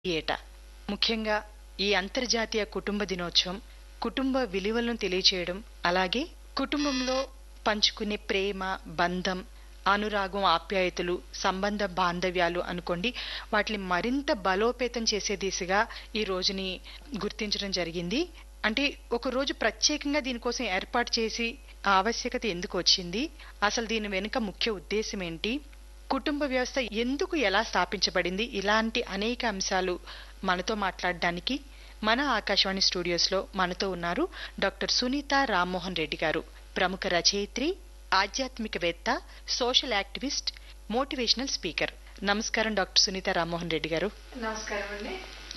ఈ ఏటా ముఖ్యంగా ఈ అంతర్జాతీయ కుటుంబ దినోత్సవం కుటుంబ విలువలను తెలియచేయడం అలాగే కుటుంబంలో పంచుకునే ప్రేమ బంధం అనురాగం ఆప్యాయతలు సంబంధ బాంధవ్యాలు అనుకోండి వాటిని మరింత బలోపేతం చేసే దిశగా ఈ రోజుని గుర్తించడం జరిగింది అంటే ఒక రోజు ప్రత్యేకంగా దీనికోసం ఏర్పాటు చేసి ఆ ఆవశ్యకత ఎందుకు వచ్చింది అసలు దీని వెనుక ముఖ్య ఉద్దేశం ఏంటి కుటుంబ వ్యవస్థ ఎందుకు ఎలా స్థాపించబడింది ఇలాంటి అనేక అంశాలు మనతో మాట్లాడడానికి మన ఆకాశవాణి స్టూడియోస్లో మనతో ఉన్నారు డాక్టర్ సునీత రామ్మోహన్ రెడ్డి గారు ప్రముఖ రచయిత్రి ఆధ్యాత్మికవేత్త సోషల్ యాక్టివిస్ట్ మోటివేషనల్ స్పీకర్ నమస్కారం డాక్టర్ సునీత రామ్మోహన్ రెడ్డి గారు నమస్కారం అండి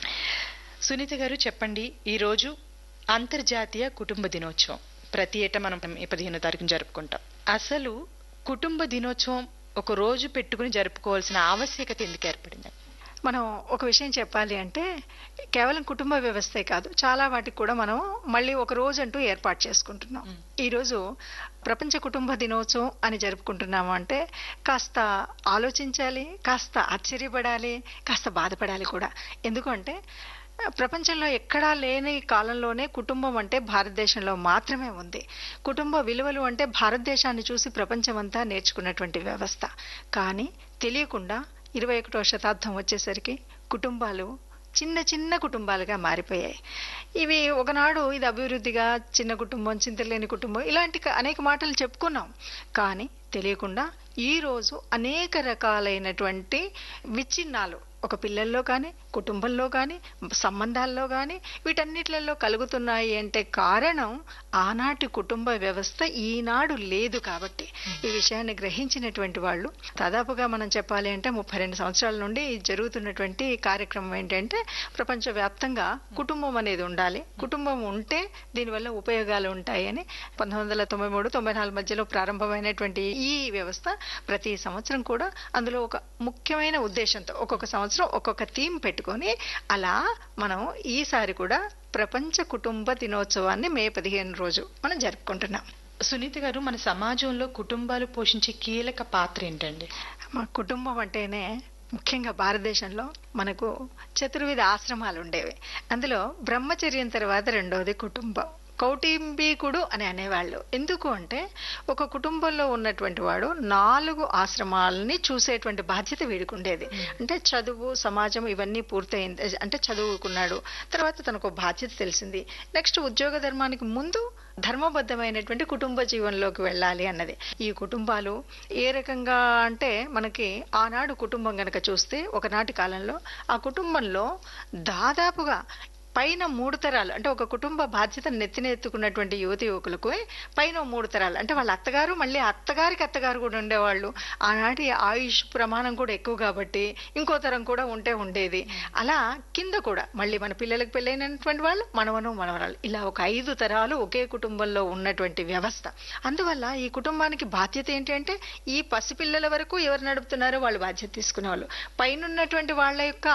సునీత గారు చెప్పండి ఈ రోజు అంతర్జాతీయ కుటుంబ దినోత్సవం ప్రతి ఏటా మనం ఈ పదిహేనో తారీఖున జరుపుకుంటాం అసలు కుటుంబ దినోత్సవం ఒక రోజు పెట్టుకుని జరుపుకోవాల్సిన ఆవశ్యకత ఎందుకు ఏర్పడింది మనం ఒక విషయం చెప్పాలి అంటే కేవలం కుటుంబ వ్యవస్థే కాదు చాలా వాటికి కూడా మనం మళ్ళీ ఒక రోజు అంటూ ఏర్పాటు చేసుకుంటున్నాం ఈ రోజు ప్రపంచ కుటుంబ దినోత్సవం అని జరుపుకుంటున్నాము అంటే కాస్త ఆలోచించాలి కాస్త ఆశ్చర్యపడాలి కాస్త బాధపడాలి కూడా ఎందుకంటే ప్రపంచంలో ఎక్కడా లేని కాలంలోనే కుటుంబం అంటే భారతదేశంలో మాత్రమే ఉంది కుటుంబ విలువలు అంటే భారతదేశాన్ని చూసి ప్రపంచమంతా నేర్చుకున్నటువంటి వ్యవస్థ కానీ తెలియకుండా ఇరవై ఒకటో శతాబ్దం వచ్చేసరికి కుటుంబాలు చిన్న చిన్న కుటుంబాలుగా మారిపోయాయి ఇవి ఒకనాడు ఇది అభివృద్ధిగా చిన్న కుటుంబం చింతలేని కుటుంబం ఇలాంటి అనేక మాటలు చెప్పుకున్నాం కానీ తెలియకుండా ఈ రోజు అనేక రకాలైనటువంటి విచ్ఛిన్నాలు ఒక పిల్లల్లో కానీ కుటుంబంలో కానీ సంబంధాల్లో కానీ వీటన్నిటిలలో కలుగుతున్నాయి అంటే కారణం ఆనాటి కుటుంబ వ్యవస్థ ఈనాడు లేదు కాబట్టి ఈ విషయాన్ని గ్రహించినటువంటి వాళ్ళు దాదాపుగా మనం చెప్పాలి అంటే ముప్పై రెండు సంవత్సరాల నుండి జరుగుతున్నటువంటి కార్యక్రమం ఏంటంటే ప్రపంచవ్యాప్తంగా కుటుంబం అనేది ఉండాలి కుటుంబం ఉంటే దీనివల్ల ఉపయోగాలు ఉంటాయని పంతొమ్మిది వందల తొంభై మూడు తొంభై నాలుగు మధ్యలో ప్రారంభమైనటువంటి ఈ వ్యవస్థ ప్రతి సంవత్సరం కూడా అందులో ఒక ముఖ్యమైన ఉద్దేశంతో ఒక్కొక్క సంవత్సరం ఒక్కొక్క థీమ్ పెట్టుకొని అలా మనం ఈసారి కూడా ప్రపంచ కుటుంబ దినోత్సవాన్ని మే పదిహేను రోజు మనం జరుపుకుంటున్నాం సునీత గారు మన సమాజంలో కుటుంబాలు పోషించే కీలక పాత్ర ఏంటండి మా కుటుంబం అంటేనే ముఖ్యంగా భారతదేశంలో మనకు చతుర్విధ ఆశ్రమాలు ఉండేవి అందులో బ్రహ్మచర్యం తర్వాత రెండవది కుటుంబం కౌటుంబీకుడు అని అనేవాళ్ళు ఎందుకు అంటే ఒక కుటుంబంలో ఉన్నటువంటి వాడు నాలుగు ఆశ్రమాలని చూసేటువంటి బాధ్యత వీడికి ఉండేది అంటే చదువు సమాజం ఇవన్నీ పూర్తయింది అంటే చదువుకున్నాడు తర్వాత తనకు బాధ్యత తెలిసింది నెక్స్ట్ ఉద్యోగ ధర్మానికి ముందు ధర్మబద్ధమైనటువంటి కుటుంబ జీవనంలోకి వెళ్ళాలి అన్నది ఈ కుటుంబాలు ఏ రకంగా అంటే మనకి ఆనాడు కుటుంబం గనక చూస్తే ఒకనాటి కాలంలో ఆ కుటుంబంలో దాదాపుగా పైన మూడు తరాలు అంటే ఒక కుటుంబ బాధ్యతను నెత్తినెత్తుకున్నటువంటి యువతి యువకులకు పైన మూడు తరాలు అంటే వాళ్ళ అత్తగారు మళ్ళీ అత్తగారికి అత్తగారు కూడా ఉండేవాళ్ళు ఆనాటి ఆయుష్ ప్రమాణం కూడా ఎక్కువ కాబట్టి ఇంకో తరం కూడా ఉంటే ఉండేది అలా కింద కూడా మళ్ళీ మన పిల్లలకు పెళ్ళైనటువంటి వాళ్ళు మనవను మనవరాలు ఇలా ఒక ఐదు తరాలు ఒకే కుటుంబంలో ఉన్నటువంటి వ్యవస్థ అందువల్ల ఈ కుటుంబానికి బాధ్యత ఏంటి అంటే ఈ పసిపిల్లల వరకు ఎవరు నడుపుతున్నారో వాళ్ళు బాధ్యత తీసుకునేవాళ్ళు పైనున్నటువంటి వాళ్ళ యొక్క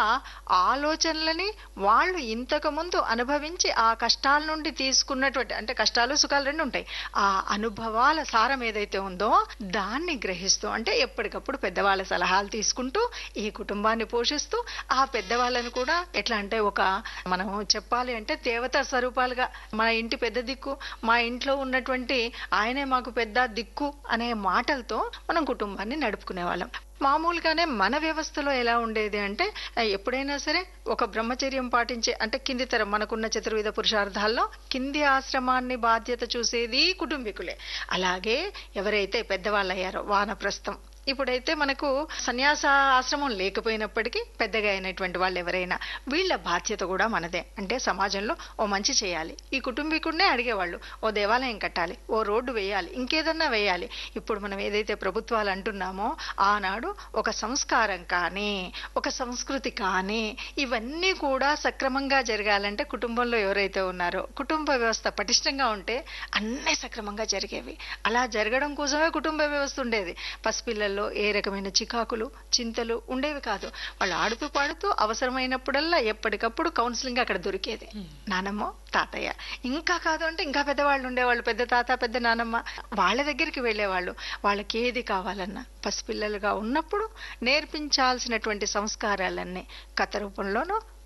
ఆలోచనలని వాళ్ళు ఇంతకు ముందు అనుభవించి ఆ కష్టాల నుండి తీసుకున్నటువంటి అంటే కష్టాలు సుఖాలు రెండు ఉంటాయి ఆ అనుభవాల సారం ఏదైతే ఉందో దాన్ని గ్రహిస్తూ అంటే ఎప్పటికప్పుడు పెద్దవాళ్ళ సలహాలు తీసుకుంటూ ఈ కుటుంబాన్ని పోషిస్తూ ఆ పెద్దవాళ్ళని కూడా ఎట్లా అంటే ఒక మనం చెప్పాలి అంటే దేవతా స్వరూపాలుగా మన ఇంటి పెద్ద దిక్కు మా ఇంట్లో ఉన్నటువంటి ఆయనే మాకు పెద్ద దిక్కు అనే మాటలతో మనం కుటుంబాన్ని నడుపుకునే వాళ్ళం మామూలుగానే మన వ్యవస్థలో ఎలా ఉండేది అంటే ఎప్పుడైనా సరే ఒక బ్రహ్మచర్యం పాటించే అంటే కింది తరం మనకున్న చతుర్విధ పురుషార్థాల్లో కింది ఆశ్రమాన్ని బాధ్యత చూసేది కుటుంబీకులే అలాగే ఎవరైతే పెద్దవాళ్ళు అయ్యారో వానప్రస్థం ఇప్పుడైతే మనకు సన్యాస ఆశ్రమం లేకపోయినప్పటికీ పెద్దగా అయినటువంటి వాళ్ళు ఎవరైనా వీళ్ళ బాధ్యత కూడా మనదే అంటే సమాజంలో ఓ మంచి చేయాలి ఈ కుటుంబీకుడినే అడిగేవాళ్ళు ఓ దేవాలయం కట్టాలి ఓ రోడ్డు వేయాలి ఇంకేదన్నా వేయాలి ఇప్పుడు మనం ఏదైతే ప్రభుత్వాలు అంటున్నామో ఆనాడు ఒక సంస్కారం కానీ ఒక సంస్కృతి కానీ ఇవన్నీ కూడా సక్రమంగా జరగాలంటే కుటుంబంలో ఎవరైతే ఉన్నారో కుటుంబ వ్యవస్థ పటిష్టంగా ఉంటే అన్నీ సక్రమంగా జరిగేవి అలా జరగడం కోసమే కుటుంబ వ్యవస్థ ఉండేది పసిపిల్లల్లో ఏ రకమైన చికాకులు చింతలు ఉండేవి కాదు వాళ్ళు ఆడుతూ పాడుతూ అవసరమైనప్పుడల్లా ఎప్పటికప్పుడు కౌన్సిలింగ్ అక్కడ దొరికేది నానమ్మ తాతయ్య ఇంకా కాదు అంటే ఇంకా పెద్దవాళ్ళు ఉండేవాళ్ళు పెద్ద తాత పెద్ద నానమ్మ వాళ్ళ దగ్గరికి వెళ్ళేవాళ్ళు వాళ్ళకి ఏది కావాలన్నా పసిపిల్లలుగా ఉన్నప్పుడు నేర్పించాల్సినటువంటి సంస్కారాలన్నీ కథ రూపంలోనో